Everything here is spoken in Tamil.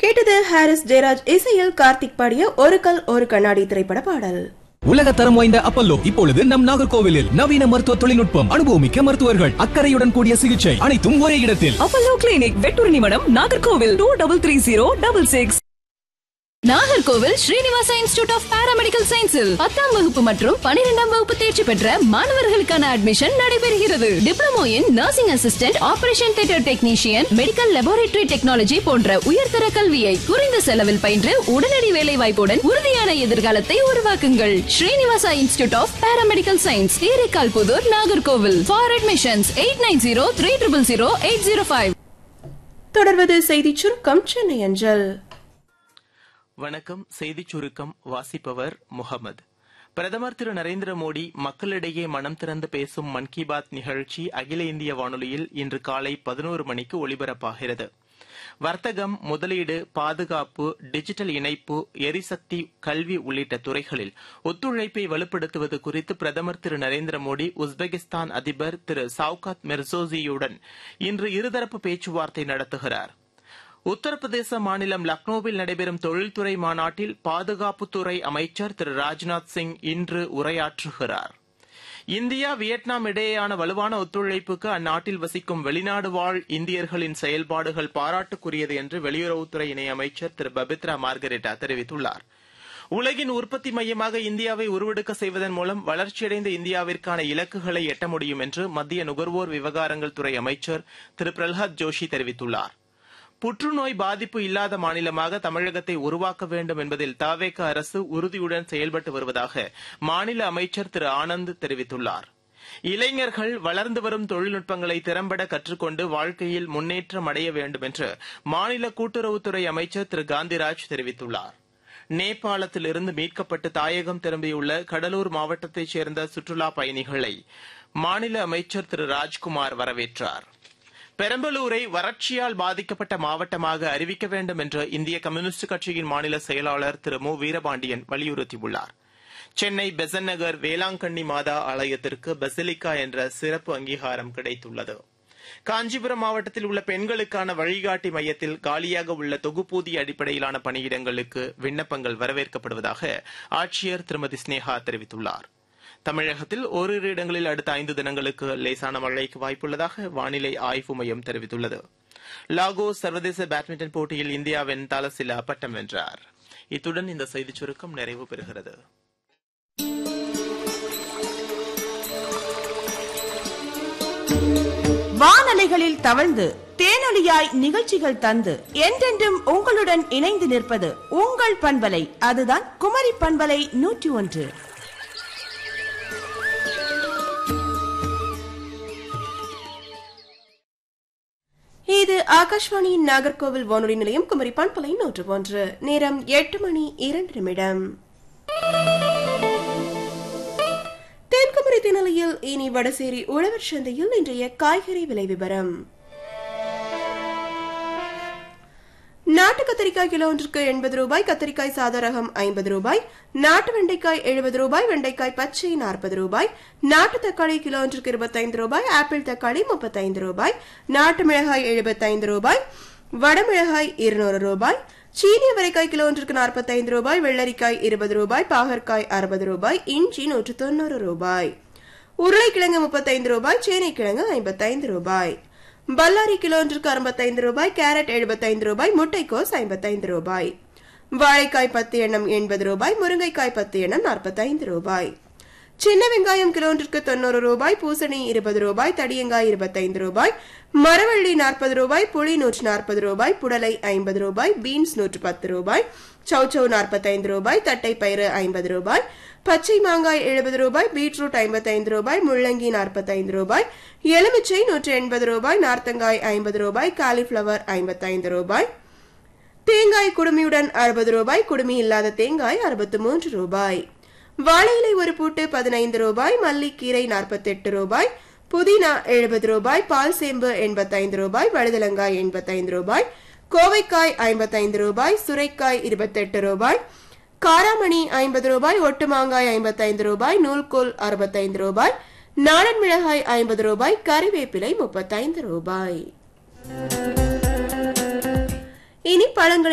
கேட்டது ஹாரிஸ் ஜெயராஜ் இசையில் கார்த்திக் பாடிய ஒரு கல் ஒரு கண்ணாடி திரைப்பட பாடல் உலக தரம் வாய்ந்த அப்பல்லோ இப்பொழுது நம் நாகர்கோவிலில் நவீன மருத்துவ தொழில்நுட்பம் அனுபவமிக்க மருத்துவர்கள் அக்கறையுடன் கூடிய சிகிச்சை அனைத்தும் ஒரே இடத்தில் Apollo clinic Vetturnimadam Nagercoil two double three zero double six Nagercoil Srinivasa institute of paramedical சயின்ஸில் பத்தாம் வகுப்பு மற்றும் பனிரெண்டாம் வகுப்பு தேர்ச்சி பெற்ற மாணவர்களுக்கான அட்மிஷன் நடைபெறுகிறது diploma in nursing assistant operation theatre technician medical laboratory technology போன்ற உயர்தர கல்வியை குறைந்த செலவில் பயின்று உடனடி வேலை வாய்ப்புடன் உறுதியான எதிர்காலத்தை உருவாக்குங்கள் Srinivasa institute of paramedical science Theraikkal Puthur Nagercoil for admissions eight nine zero three triple zero eight zero five தொடர்வது செய்திச் சுருக்கம் சென்னை அஞ்சல் வணக்கம் செய்திச் சுருக்கம் வாசிப்பவர் முகமது பிரதமர் திரு நரேந்திர மோடி மக்களிடையே மனம் திறந்து பேசும் மன் கி பாத் நிகழ்ச்சி அகில இந்திய வானொலியில் இன்று காலை பதினோரு மணிக்கு ஒலிபரப்பாகிறது வர்த்தகம் முதலீடு பாதுகாப்பு டிஜிட்டல் இணைப்பு எரிசக்தி கல்வி உள்ளிட்ட துறைகளில் ஒத்துழைப்பை வலுப்படுத்துவது குறித்து பிரதமர் திரு நரேந்திர மோடி உஸ்பெகிஸ்தான் அதிபர் திரு சவுகாத் மெர்சோசியுடன் இன்று இருதரப்பு பேச்சுவார்த்தை நடத்துகிறார் உத்தரப்பிரதேச மாநிலம் லக்னோவில் நடைபெறும் தொழில்துறை மாநாட்டில் பாதுகாப்புத்துறை அமைச்சர் திரு ராஜ்நாத் சிங் இன்று உரையாற்றுகிறார் இந்தியா வியட்நாம் இடையேயான வலுவான ஒத்துழைப்புக்கு அந்நாட்டில் வசிக்கும் வெளிநாடு வாழ் இந்தியர்களின் செயல்பாடுகள் பாராட்டுக்குரியது என்று வெளியுறவுத்துறை இணையமைச்சர் திரு பபித்ரா மார்கரெட்டா தெரிவித்துள்ளார் உலகின் உற்பத்தி மையமாக இந்தியாவை உருவெடுக்க செய்வதன் மூலம் வளர்ச்சியடைந்த இந்தியாவிற்கான இலக்குகளை எட்ட முடியும் என்று மத்திய நுகர்வோர் விவகாரங்கள் துறை அமைச்சர் திரு பிரல்ஹாத் ஜோஷி தெரிவித்துள்ளார் புற்றுநோய் பாதிப்பு இல்லாத மாநிலமாக தமிழகத்தை உருவாக்க வேண்டும் என்பதில் தவேக அரசு உறுதியுடன் செயல்பட்டு வருவதாக மாநில அமைச்சர் திரு ஆனந்த் தெரிவித்துள்ளார் இளைஞர்கள் வளர்ந்து வரும் தொழில்நுட்பங்களை திறம்பட கற்றுக்கொண்டு வாழ்க்கையில் முன்னேற்றம் அடைய வேண்டும் என்று மாநில கூட்டுறவுத்துறை அமைச்சர் திரு காந்திராஜ் தெரிவித்துள்ளார் நேபாளத்திலிருந்து மீட்கப்பட்டு தாயகம் திரும்பியுள்ள கடலூர் மாவட்டத்தைச் சேர்ந்த சுற்றுலா பயணிகளை மாநில அமைச்சர் திரு ராஜ்குமார் வரவேற்றார் பெரம்பலூரை வறட்சியால் பாதிக்கப்பட்ட மாவட்டமாக அறிவிக்க வேண்டும் என்று இந்திய கம்யூனிஸ்ட் கட்சியின் மாநில செயலாளர் திரு மு வீரபாண்டியன் வலியுறுத்தியுள்ளார் சென்னை பெசன் நகர் வேளாங்கண்ணி மாதா ஆலயத்திற்கு பெசிலிக்கா என்ற சிறப்பு அங்கீகாரம் கிடைத்துள்ளது காஞ்சிபுரம் மாவட்டத்தில் உள்ள பெண்களுக்கான வழிகாட்டி மையத்தில் காலியாக உள்ள தொகுப்பூதிய அடிப்படையிலான பணியிடங்களுக்கு விண்ணப்பங்கள் வரவேற்கப்படுவதாக ஆட்சியர் திருமதி ஸ்னேகா தெரிவித்துள்ளார் தமிழகத்தில் ஓரிரு இடங்களில் அடுத்த ஐந்து தினங்களுக்கு லேசான மழைக்கு வாய்ப்புள்ளதாக வானிலை ஆய்வு மையம் தெரிவித்துள்ளது லாகோஸ் சர்வதேச பேட்மிண்டன் போட்டியில் இந்தியாவின் தலசிலா பட்டம் வென்றார் இத்துடன் இந்த செய்திச் சுருக்கம் நிறைவு பெறுகிறது வானலைகளில் தவழ்ந்து தேனொலியாய் நிகழ்ச்சிகள் தந்து என்றென்றும் உங்களுடன் இணைந்து நிற்பது உங்கள் பண்பலை அதுதான் குமரி பண்பலை நூற்றி ஒன்று இது ஆகாஷ்வாணியின் நாகர்கோவில் வானொலி நிலையம் குமரி பண்பலை நூற்று ஒன்று நேரம் எட்டு மணி இரண்டு நிமிடம் தென்குமரி தினலையில் இனி வடசேரி உழவர் சந்தையில் இன்றைய காய்கறி விலை விவரம் நாட்டு கத்தரிக்காய் கிலோ ஒன்றுக்கு எண்பது ரூபாய் கத்தரிக்காய் சாதா ரகம் ஐம்பது ரூபாய் நாட்டு வெண்டைக்காய் எழுபது ரூபாய் வெண்டைக்காய் பச்சை நாற்பது ரூபாய் நாட்டு தக்காளி கிலோ ஒன்றுக்கு இருபத்தைந்து ரூபாய் ஆப்பிள் தக்காளி முப்பத்தைந்து ரூபாய் நாட்டு மிளகாய் எழுபத்தைந்து ரூபாய் வடமிளகாய் இருநூறு ரூபாய் சீனிய வரைக்காய் கிலோ ஒன்றுக்கு நாற்பத்தைந்து ரூபாய் வெள்ளரிக்காய் இருபது ரூபாய் பாகற்காய் அறுபது ரூபாய் இஞ்சி நூற்று தொண்ணூறு ரூபாய் உருளைக்கிழங்கு முப்பத்தைந்து ரூபாய் சேனைக்கிழங்கு ஐம்பத்தைந்து ரூபாய் பல்லாரி கிலோ ஒன்றுக்கு அறுபத்தைந்து ரூபாய் கேரட் எழுபத்தைந்து ரூபாய் முட்டைக்கோஸ் ஐம்பத்தைந்து ரூபாய் வாழைக்காய் பத்து எண்ணம் எண்பது ரூபாய் முருங்கைக்காய் பத்து எண்ணம் நாற்பத்தைந்து ரூபாய் சின்ன வெங்காயம் கிலோ ஒன்றுக்கு தொண்ணூறு ரூபாய் பூசணி இருபது ரூபாய் தடியங்காய் இருபத்தைந்து ரூபாய் மரவள்ளி நாற்பது ரூபாய் புளி நூற்று நாற்பது ரூபாய் புடலை ஐம்பது ரூபாய் பீன்ஸ் நூற்று பத்து ரூபாய் சௌச்சௌ நாற்பத்தைந்து ரூபாய் தட்டை பயிறு ஐம்பது ரூபாய் பச்சை மாங்காய் எழுபது ரூபாய் பீட்ரூட் ஐம்பத்தைந்து ரூபாய் முள்ளங்கி நாற்பத்தைந்து ரூபாய் எலுமிச்சை நூற்று எண்பது ரூபாய் நார்த்தங்காய் ஐம்பது ரூபாய் காலிஃபிளவர் ஐம்பத்தைந்து ரூபாய் தேங்காய் குடுமியுடன் அறுபது ரூபாய் குடுமி இல்லாத தேங்காய் அறுபத்து மூன்று ரூபாய் வாழை இலை ஒரு பூட்டு பதினைந்து ரூபாய் மல்லிக்கீரை நாற்பத்தெட்டு ரூபாய் புதினா எழுபது ரூபாய் பால் சேம்பு எண்பத்தைந்து ரூபாய் வழுதலங்காய் எண்பத்தைந்து ரூபாய் கோவைக்காய் ஐம்பத்தைந்து ரூபாய் சுரைக்காய் இருபத்தெட்டு ரூபாய் காராமணி ஐம்பது ரூபாய் ஒட்டு மாங்காய் ஐம்பத்தைந்து ரூபாய் நூல்கோல் அறுபத்தைந்து ரூபாய் நாடன் மிளகாய் ஐம்பது ரூபாய் கறிவேப்பிலை முப்பத்தைந்து ரூபாய் இனி பழங்களை